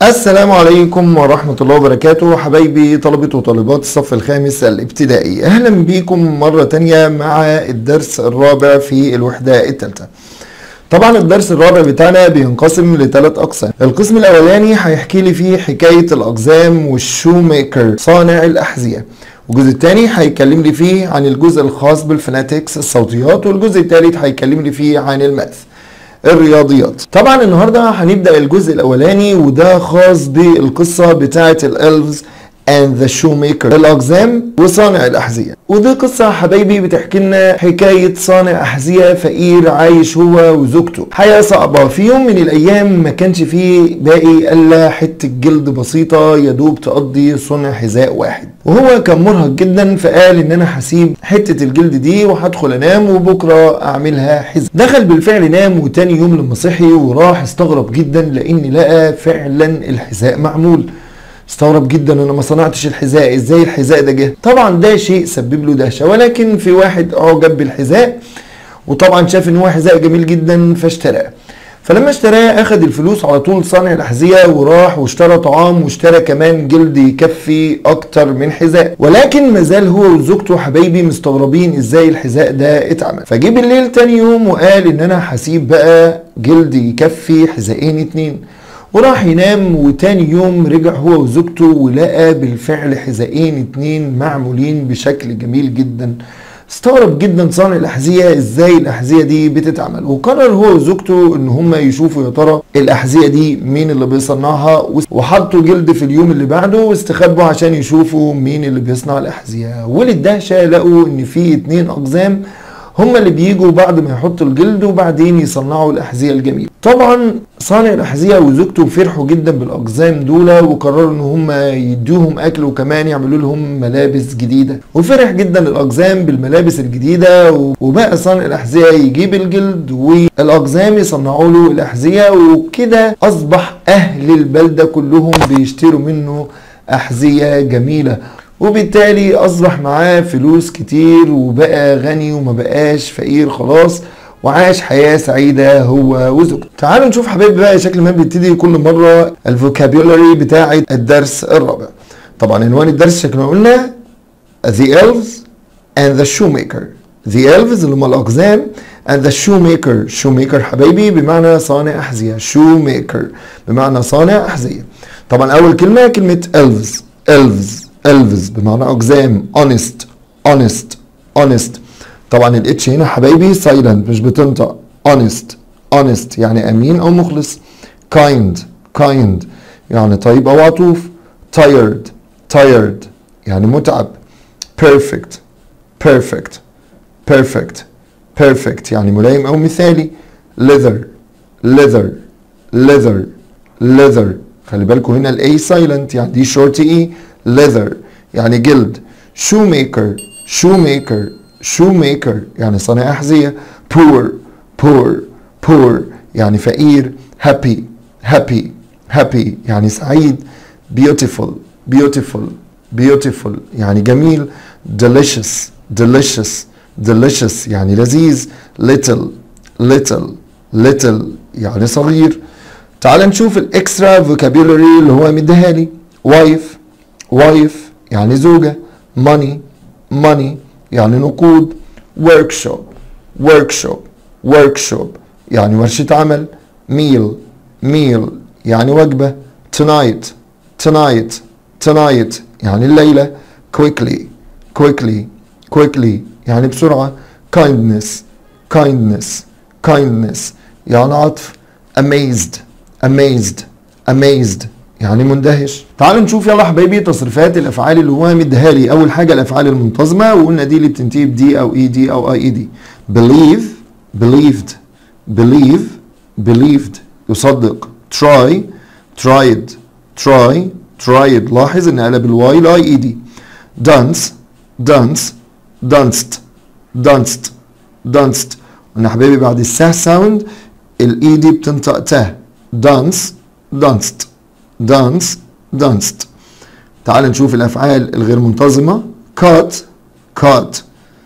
السلام عليكم ورحمة الله وبركاته حبايبي طلبة وطالبات الصف الخامس الابتدائي أهلا بكم مرة تانية مع الدرس الرابع في الوحدة الثالثة طبعا الدرس الرابع بتاعنا بينقسم لثلاث اقسام القسم الاولاني هيحكي لي فيه حكايه الاقزام والشو ميكر صانع الاحذيه والجزء الثاني هيكلم لي فيه عن الجزء الخاص بالفناتكس الصوتيات والجزء الثالث هيكلم لي فيه عن الماث الرياضيات طبعا النهارده هنبدا الجزء الاولاني وده خاص بالقصه بتاعه الالفز and the shoemaker الأقزام وصانع الأحذية ودي قصة حبايبي بتحكي لنا حكاية صانع أحذية فقير عايش هو وزوجته حياة صعبة في يوم من الأيام ما كانش فيه باقي إلا حتة جلد بسيطة يدوب تقضي صنع حذاء واحد وهو كان مرهق جدا فقال ان انا هسيب حته الجلد دي وهدخل انام وبكره اعملها حذاء دخل بالفعل نام وتاني يوم لما صحي وراح استغرب جدا لان لقى فعلا الحذاء معمول استغرب جدا انا ما صنعتش الحذاء ازاي الحذاء ده جه طبعا ده شيء سبب له دهشه ولكن في واحد اعجب بالحذاء وطبعا شاف ان هو حذاء جميل جدا فاشتراه فلما اشتراه اخد الفلوس على طول صانع الاحذيه وراح واشترى طعام واشترى كمان جلد يكفي اكتر من حذاء ولكن مازال هو وزوجته حبايبي مستغربين ازاي الحذاء ده اتعمل فجه بالليل تاني يوم وقال ان انا هسيب بقى جلد يكفي حذاءين اتنين وراح ينام وتاني يوم رجع هو وزوجته ولقى بالفعل حذاءين اتنين معمولين بشكل جميل جدا استغرب جدا صانع الاحذيه ازاي الاحذيه دي بتتعمل وقرر هو وزوجته ان هم يشوفوا يا ترى الاحذيه دي مين اللي بيصنعها وحطوا جلد في اليوم اللي بعده واستخبوا عشان يشوفوا مين اللي بيصنع الاحذيه وللدهشه لقوا ان في اتنين اقزام هم اللي بيجوا بعد ما يحطوا الجلد وبعدين يصنعوا الاحذيه الجميله طبعا صانع الاحذيه وزوجته فرحوا جدا بالاقزام دول وقرروا ان هم يدوهم اكل وكمان يعملوا لهم ملابس جديده وفرح جدا الاقزام بالملابس الجديده وبقى صانع الاحذيه يجيب الجلد والاقزام يصنعوا له الاحذيه وكده اصبح اهل البلده كلهم بيشتروا منه احذيه جميله وبالتالي اصبح معاه فلوس كتير وبقى غني وما بقاش فقير خلاص وعاش حياة سعيدة هو وزوجته تعالوا نشوف حبايبي بقى شكل ما بيبتدي كل مرة الفوكابيولاري بتاع الدرس الرابع طبعا عنوان الدرس شكل ما قلنا The elves and the shoemaker The elves اللي هم الأقزام and the shoemaker shoemaker حبايبي بمعنى صانع أحذية shoemaker بمعنى صانع أحذية طبعا أول كلمة كلمة elves elves elves بمعنى أقزام honest honest honest طبعا الاتش هنا حبايبي سايلنت مش بتنطق honest honest يعني امين او مخلص kind kind يعني طيب او عطوف tired tired يعني متعب perfect perfect perfect perfect يعني ملائم او مثالي leather leather leather leather خلي بالكم هنا الاي سايلنت يعني دي شورت اي leather يعني جلد shoemaker shoemaker shoemaker يعني صانع أحذية poor poor poor يعني فقير happy happy happy يعني سعيد beautiful beautiful beautiful يعني جميل delicious delicious delicious يعني لذيذ little little little يعني صغير تعال نشوف الاكسترا فوكابيولري اللي هو مديها لي wife wife يعني زوجة money money يعني نقود workshop workshop workshop يعني ورشة عمل meal meal يعني وجبة tonight tonight tonight يعني الليلة quickly quickly quickly يعني بسرعة kindness kindness kindness يعني عطف amazed amazed amazed يعني مندهش تعالوا نشوف يلا حبايبي تصريفات الافعال اللي هو مديها لي اول حاجه الافعال المنتظمه وقلنا دي اللي بتنتهي بدي او اي دي او اي اي دي believe believed believe believed يصدق try tried try tried لاحظ ان قلب الواي لاي اي دي dance dance danced danced danced قلنا حبايبي بعد السه ساوند الاي دي بتنطق ته dance danced dance danced تعال نشوف الأفعال الغير منتظمة cut cut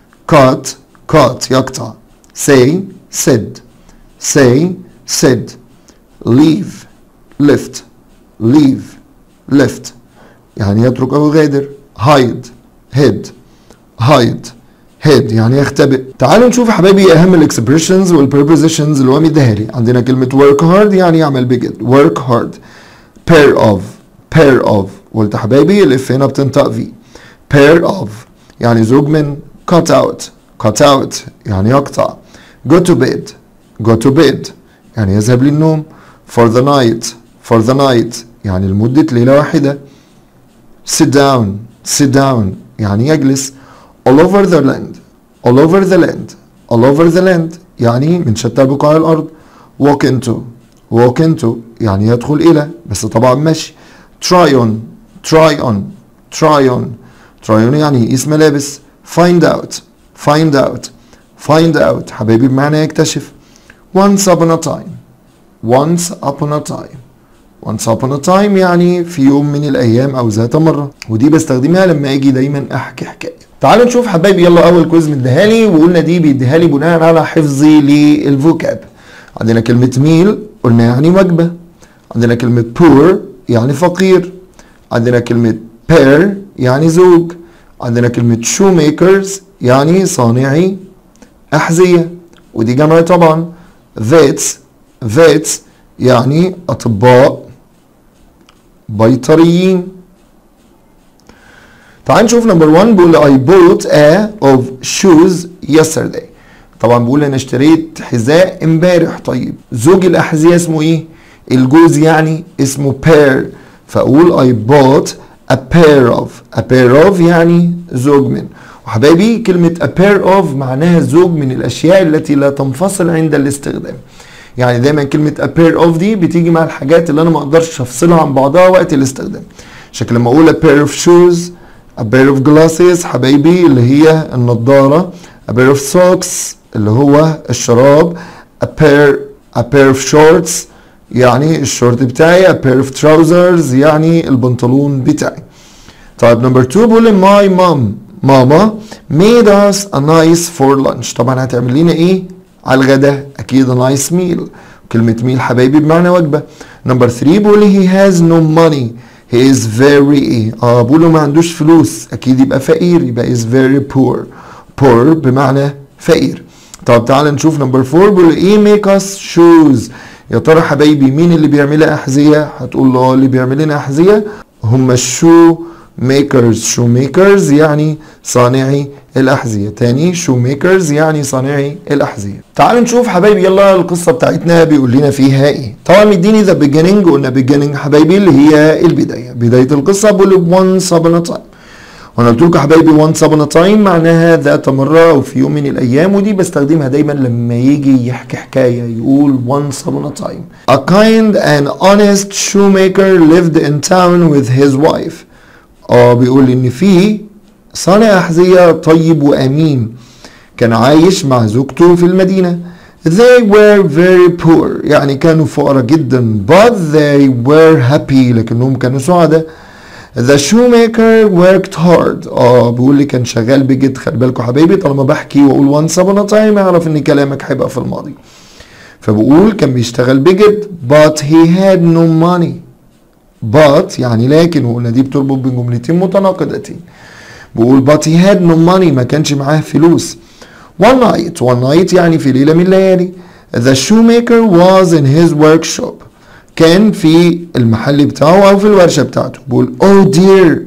cut cut يقطع say said say said leave left leave left يعني يترك أو يغادر hide hid hide هيد يعني يختبئ تعالوا نشوف يا حبايبي اهم الاكسبريشنز والبريبوزيشنز اللي هو مديها لي عندنا كلمه work hard يعني يعمل بجد work hard pair of pair of قلت يا حبايبي الاف هنا بتنطق في pair of يعني زوج من cut out cut out يعني يقطع go to bed go to bed يعني يذهب للنوم for the night for the night يعني لمدة ليلة واحدة sit down sit down يعني يجلس all over the land all over the land all over the land يعني من شتى بقاع الأرض walk into walk into يعني يدخل إلى بس طبعا مشي try on try on try on try on يعني يقيس ملابس find out find out find out حبايبي بمعنى يكتشف once upon a time once upon a time once upon a time يعني في يوم من الأيام أو ذات مرة ودي بستخدمها لما أجي دايما أحكي حكاية تعالوا نشوف حبايبي يلا اول كويز مديها لي وقلنا دي بيديها لي بناء على حفظي للفوكاب عندنا كلمة ميل قلنا يعني وجبة عندنا كلمة poor يعني فقير عندنا كلمة pair يعني زوج عندنا كلمة shoemakers يعني صانعي أحذية ودي جمع طبعا vets vets يعني أطباء بيطريين تعال نشوف نمبر 1 بيقول I bought a of shoes yesterday طبعا بيقول انا اشتريت حذاء امبارح طيب زوج الاحذيه اسمه ايه الجوز يعني اسمه pair فاقول I bought a pair of a pair of يعني زوج من وحبايبي كلمة a pair of معناها زوج من الأشياء التي لا تنفصل عند الاستخدام يعني دايما كلمة a pair of دي بتيجي مع الحاجات اللي أنا ما أقدرش أفصلها عن بعضها وقت الاستخدام عشان لما أقول a pair of shoes a pair of glasses حبايبي اللي هي النضارة a pair of socks اللي هو الشراب a pair a pair of shorts يعني الشورت بتاعي a pair of trousers يعني البنطلون بتاعي طيب نمبر 2 بقول my mom ماما made us a nice for lunch طبعا هتعمل لنا ايه على الغداء اكيد a nice meal كلمة ميل حبايبي بمعنى وجبة نمبر 3 بقول he has no money he is very ايه اه بقول له ما عندوش فلوس اكيد يبقى فقير يبقى is very poor poor بمعنى فقير طب تعال نشوف نمبر 4 بيقول ايه make us shoes يا ترى حبايبي مين اللي بيعمل لنا احذيه هتقول له اللي بيعمل لنا احذيه هم الشو ميكرز شو ميكرز يعني صانعي الاحذيه تاني شو ميكرز يعني صانعي الاحذيه تعالوا نشوف حبايبي يلا القصه بتاعتنا بيقول لنا فيها ايه طبعا مديني ذا beginning قلنا beginning حبايبي اللي هي البدايه بدايه القصه بقول once upon a time وانا قلت لكم حبايبي وانس upon a time معناها ذات مرة او في يوم من الايام ودي بستخدمها دايما لما يجي يحكي حكاية يقول once upon a time A kind and honest shoemaker lived in town with his wife اه بيقول ان في صانع احذية طيب وامين كان عايش مع زوجته في المدينة They were very poor يعني كانوا فقراء جدا but they were happy لكنهم كانوا سعداء The shoemaker worked hard اه بيقول لي كان شغال بجد خلي بالكم حبايبي طالما بحكي واقول once upon a time اعرف ان كلامك هيبقى في الماضي فبقول كان بيشتغل بجد but he had no money but يعني لكن وقلنا دي بتربط بين جملتين متناقضتين بقول but he had no money ما كانش معاه فلوس one night one night يعني في ليلة من الليالي the shoemaker was in his workshop كان في المحل بتاعه او في الورشه بتاعته بيقول oh dear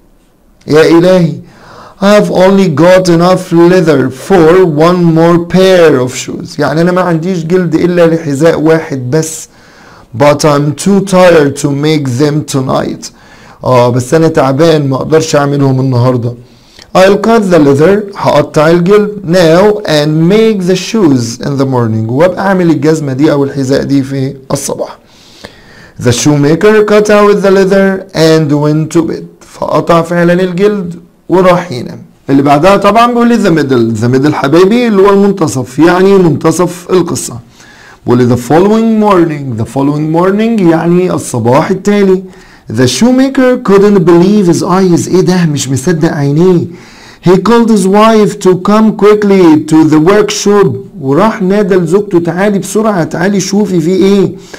يا الهي I've only got enough leather for one more pair of shoes يعني انا ما عنديش جلد الا لحذاء واحد بس but I'm too tired to make them tonight اه بس انا تعبان ما اقدرش اعملهم النهارده I'll cut the leather هقطع الجلد now and make the shoes in the morning وابقى اعمل الجزمه دي او الحذاء دي في الصباح The shoemaker cut out the leather and went to bed. فقطع فعلا الجلد وراح ينام. اللي بعدها طبعا بيقول لي the middle. The middle حبايبي اللي هو المنتصف يعني منتصف القصة. بيقول لي the following morning. The following morning يعني الصباح التالي. The shoemaker couldn't believe his eyes. ايه ده مش مصدق عينيه. He called his wife to come quickly to the workshop. وراح نادى لزوجته تعالي بسرعة تعالي شوفي في ايه.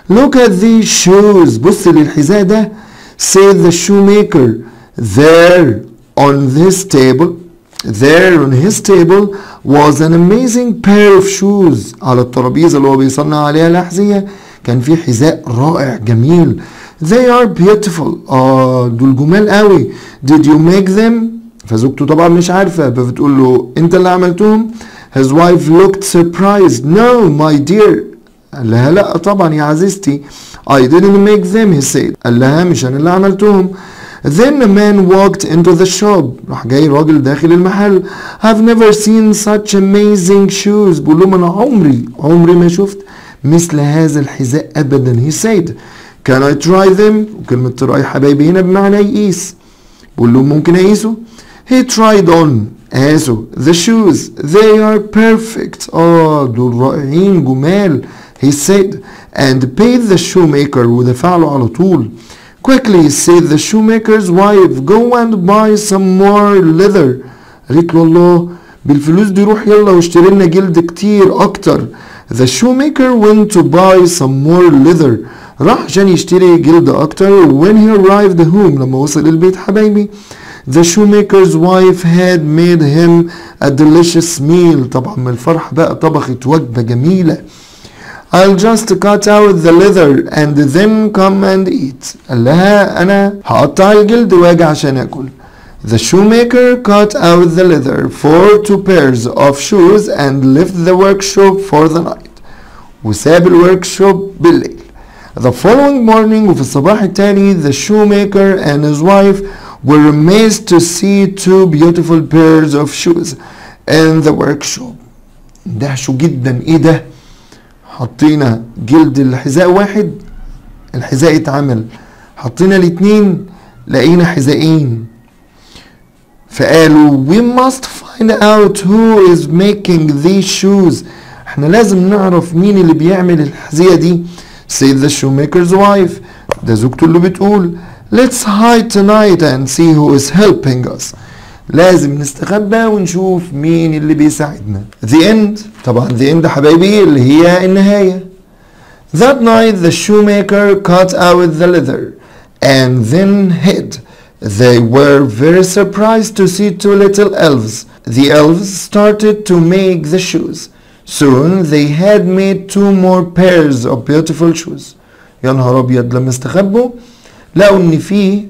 look at these shoes بص للحذاء ده said the shoemaker there on this table there on his table was an amazing pair of shoes على الترابيزة اللي هو بيصنع عليها الأحذية كان في حذاء رائع جميل they are beautiful آه دول جمال قوي did you make them فزوجته طبعا مش عارفة فبتقول له انت اللي عملتهم his wife looked surprised no my dear قال لها لا طبعا يا عزيزتي I didn't make them he said قال لها مش انا اللي عملتهم Then a man walked into the shop راح جاي راجل داخل المحل I've never seen such amazing shoes بقول لهم انا عمري عمري ما شفت مثل هذا الحذاء ابدا he said Can I try them وكلمة try حبايبي هنا بمعنى يقيس بقول لهم ممكن اقيسه He tried on قاسوا the shoes they are perfect اه دول رائعين جمال he said and paid the shoemaker ودفع له على طول quickly said the shoemaker's wife go and buy some more leather قالت له الله بالفلوس دي روح يلا واشتري لنا جلد كتير اكتر the shoemaker went to buy some more leather راح عشان يشتري جلد اكتر when he arrived home لما وصل البيت حبايبي The shoemaker's wife had made him a delicious meal طبعا من الفرح بقى طبخت وجبة جميلة I'll just cut out the leather and then come and eat قال لها أنا هقطع الجلد واجي عشان أكل The shoemaker cut out the leather for two pairs of shoes and left the workshop for the night وساب الوركشوب بالليل The following morning وفي الصباح التالي the shoemaker and his wife were amazed to see two beautiful pairs of shoes in the workshop اندهشوا جدا ايه ده حطينا جلد الحذاء واحد الحذاء اتعمل حطينا الاتنين لقينا حذاءين فقالوا we must find out who is making these shoes احنا لازم نعرف مين اللي بيعمل الحذية دي said the shoemaker's wife ده زوجته اللي بتقول let's hide tonight and see who is helping us لازم نستخبى ونشوف مين اللي بيساعدنا the end طبعا the end حبايبي اللي هي النهاية that night the shoemaker cut out the leather and then hid they were very surprised to see two little elves the elves started to make the shoes soon they had made two more pairs of beautiful shoes يا نهار ابيض لما استخبوا لقوا ان في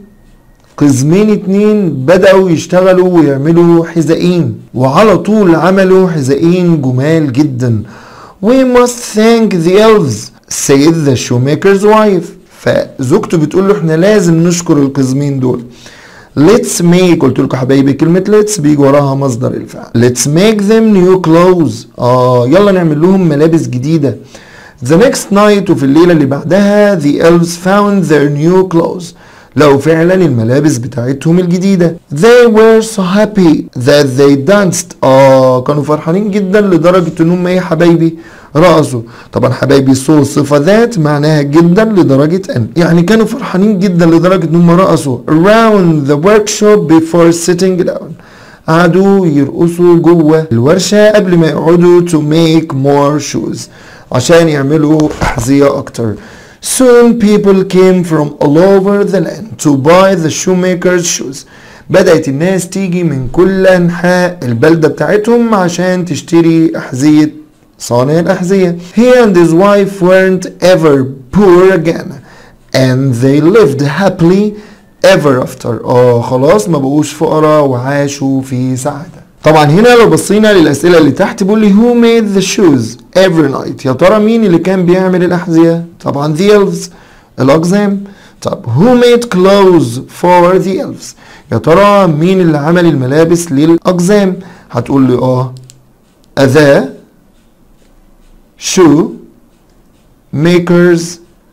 قزمين اتنين بدأوا يشتغلوا ويعملوا حذائين وعلى طول عملوا حذائين جمال جدا We must thank the elves said the shoemaker's wife فزوجته بتقول له احنا لازم نشكر القزمين دول Let's make قلت لكم حبايبي كلمة let's بيجي وراها مصدر الفعل Let's make them new clothes اه يلا نعمل لهم ملابس جديدة The next night وفي الليلة اللي بعدها the elves found their new clothes لقوا فعلا الملابس بتاعتهم الجديدة They were so happy that they danced آه كانوا فرحانين جدا لدرجة انهم ايه حبايبي رقصوا طبعا حبايبي سو صفة ذات معناها جدا لدرجة ان يعني كانوا فرحانين جدا لدرجة انهم رقصوا around the workshop before sitting down قعدوا يرقصوا جوه الورشة قبل ما يقعدوا to make more shoes عشان يعملوا أحذية أكتر Soon people came from all over the land to buy the shoemaker's shoes. بدأت الناس تيجي من كل أنحاء البلدة بتاعتهم عشان تشتري أحذية صانع الأحذية. He and his wife weren't ever poor again and they lived happily ever after. اه خلاص ما بقوش فقراء وعاشوا في سعادة. طبعا هنا لو بصينا للأسئلة اللي تحت بيقول لي who made the shoes every night يا ترى مين اللي كان بيعمل الأحذية طبعا the elves الأقزام طب who made clothes for the elves يا ترى مين اللي عمل الملابس للأقزام هتقول لي اه the shoe makers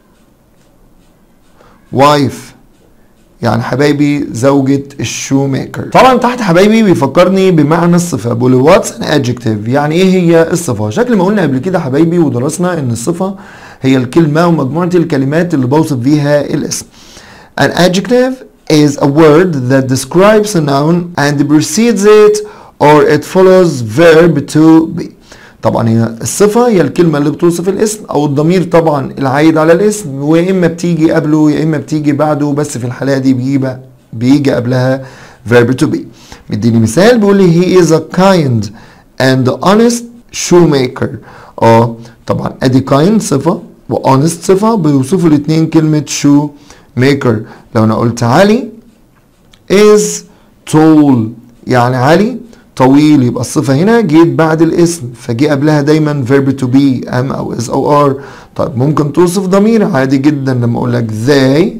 wife يعني حبايبي زوجة الشو ميكر طبعا تحت حبايبي بيفكرني بمعنى الصفة بقول واتس ان ادجكتيف يعني ايه هي الصفة شكل ما قلنا قبل كده حبايبي ودرسنا ان الصفة هي الكلمة ومجموعة الكلمات اللي بوصف بيها الاسم An adjective is a word that describes a noun and precedes it or it follows verb to be طبعا هي الصفة هي الكلمة اللي بتوصف الاسم او الضمير طبعا العايد على الاسم ويا اما بتيجي قبله يا اما بتيجي بعده بس في الحالة دي بيجي بيجي قبلها verb to be مديني مثال بيقول لي he is a kind and honest shoemaker اه طبعا ادي kind صفة و honest صفة بيوصفوا الاتنين كلمة shoemaker لو انا قلت علي is tall يعني علي طويل يبقى الصفة هنا جيت بعد الاسم فجي قبلها دايما verb to be am أو is أو are طيب ممكن توصف ضمير عادي جدا لما أقول لك they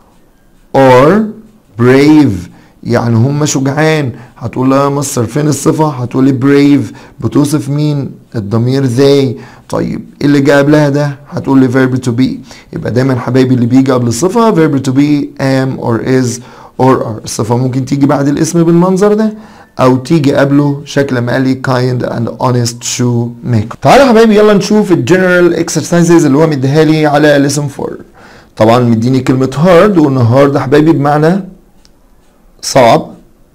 are brave يعني هم شجعان هتقول لها مصر فين الصفة هتقول لي brave بتوصف مين الضمير they طيب ايه اللي جه قبلها ده هتقول لي verb to be يبقى دايما حبايبي اللي بيجي قبل الصفة verb to be am or is or are الصفة ممكن تيجي بعد الاسم بالمنظر ده او تيجي قبله شكل ما قال لي kind and honest shoemaker تعالوا يا حبايبي يلا نشوف الجنرال اكسرسايزز اللي هو مديها لي على lesson 4 طبعا مديني كلمة hard وان hard يا حبايبي بمعنى صعب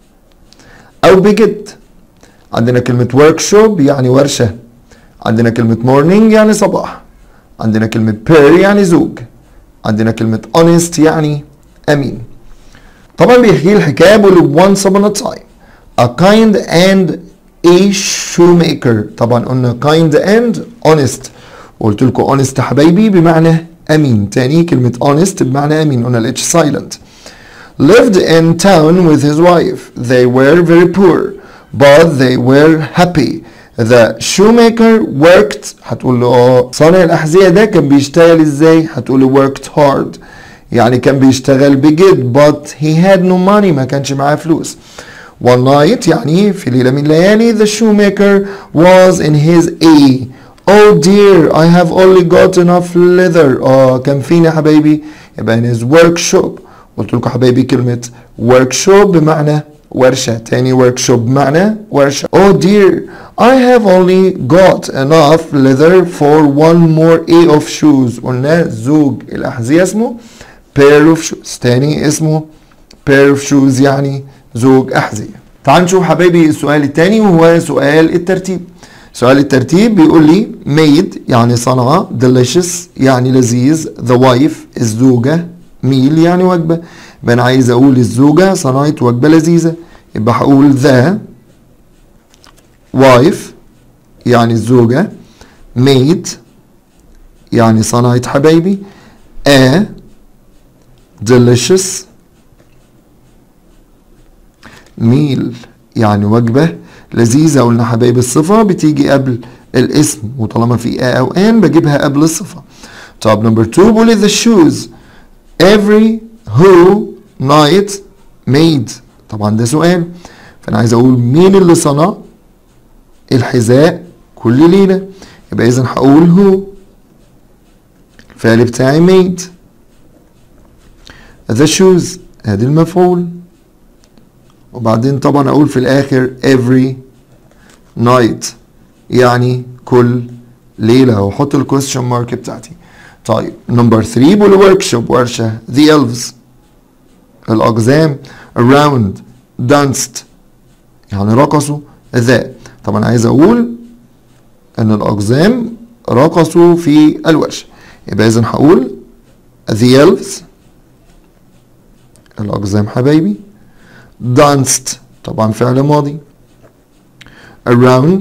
او بجد عندنا كلمة workshop يعني ورشة عندنا كلمة morning يعني صباح عندنا كلمة pair يعني زوج عندنا كلمة honest يعني أمين طبعا بيحكي الحكاية بيقول once upon a time a kind and a shoemaker طبعا قلنا kind and honest وقلت لكم honest حبايبي بمعنى أمين تاني كلمة honest بمعنى أمين قلنا ال H silent lived in town with his wife they were very poor but they were happy the shoemaker worked هتقول له اه صانع الأحذية ده كان بيشتغل ازاي هتقول له worked hard يعني كان بيشتغل بجد but he had no money ما كانش معاه فلوس one night يعني في ليلة من الليالي the shoemaker was in his A oh dear I have only got enough leather اه كان فين يا حبايبي يبقى in his workshop قلت لكم حبايبي كلمة workshop بمعنى ورشة تاني workshop بمعنى ورشة oh dear I have only got enough leather for one more A of shoes قلنا زوج الأحذية اسمه pair of shoes تاني اسمه pair of shoes يعني زوج أحذية تعال نشوف حبايبي السؤال التاني وهو سؤال الترتيب سؤال الترتيب بيقول لي made يعني صنع delicious يعني لذيذ the wife الزوجة meal يعني وجبة يبقى أنا عايز أقول الزوجة صنعت وجبة لذيذة يبقى هقول the wife يعني الزوجة made يعني صنعت حبايبي a delicious meal يعني وجبة لذيذة قلنا حبايب الصفة بتيجي قبل الاسم وطالما في a أو an بجيبها قبل الصفة طب نمبر 2 بقول the shoes every who night made طبعا ده سؤال فأنا عايز أقول مين اللي صنع الحذاء كل ليلة يبقى إذا هقول هو الفعل بتاعي made the shoes ادي المفعول وبعدين طبعا اقول في الاخر every night يعني كل ليله واحط الكويستشن مارك بتاعتي طيب نمبر 3 بقول ورك شوب ورشه the elves الاقزام around danced يعني رقصوا ذا طبعا عايز اقول ان الاقزام رقصوا في الورشه يبقى اذا هقول the elves الأقزام حبايبي danced طبعا فعل ماضي around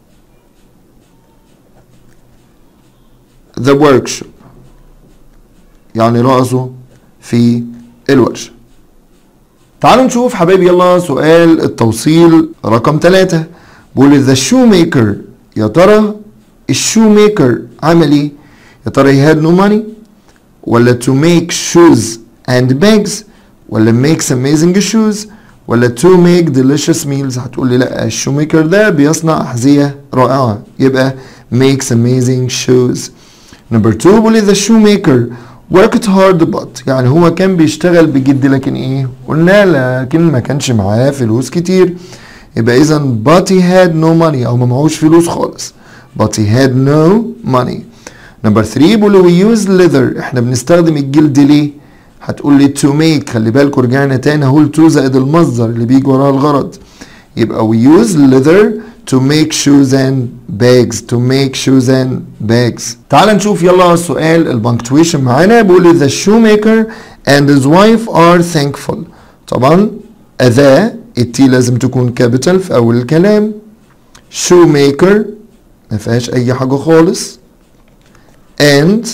the workshop يعني رقصوا في الورشة تعالوا نشوف حبايبي يلا سؤال التوصيل رقم ثلاثة بيقول the shoemaker يا ترى الشوميكر عمل ايه؟ يا ترى he had no money ولا to make shoes and bags ولا makes amazing shoes ولا to make delicious meals هتقول لي لا الشوميكر ده بيصنع أحذية رائعة يبقى makes amazing shoes number two بيقول the shoemaker worked hard but يعني هو كان بيشتغل بجد لكن ايه قلنا لكن ما كانش معاه فلوس كتير يبقى اذا but he had no money او ما معهوش فلوس خالص but he had no money number three بيقول we use leather احنا بنستخدم الجلد ليه هتقول لي to make خلي بالكوا رجعنا تاني هقول to زائد المصدر اللي بيجي وراه الغرض يبقى we use leather to make shoes and bags to make shoes and bags تعال نشوف يلا السؤال البنكتويشن معانا بيقول the shoemaker and his wife are thankful طبعا ذا التي لازم تكون كابيتال في اول الكلام shoemaker ما فيهاش اي حاجه خالص and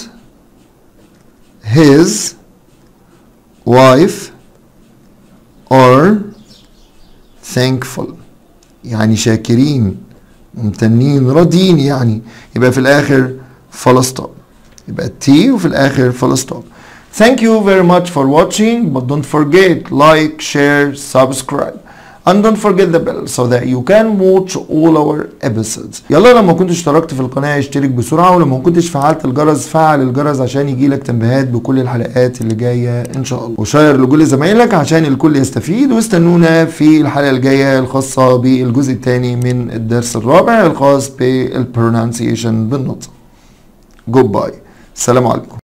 his wife are thankful يعني شاكرين ممتنين راضيين يعني يبقى في الاخر full stop يبقى التي وفي الاخر full stop thank you very much for watching but don't forget like share subscribe and don't forget the bell so that you can watch all our episodes يلا لما كنت اشتركت في القناة اشترك بسرعة ولما كنتش فعلت الجرس فعل الجرس عشان يجيلك تنبيهات بكل الحلقات اللي جاية ان شاء الله وشير لكل زمايلك عشان الكل يستفيد واستنونا في الحلقة الجاية الخاصة بالجزء الثاني من الدرس الرابع الخاص بالبرونانسيشن بالنطق جود باي السلام عليكم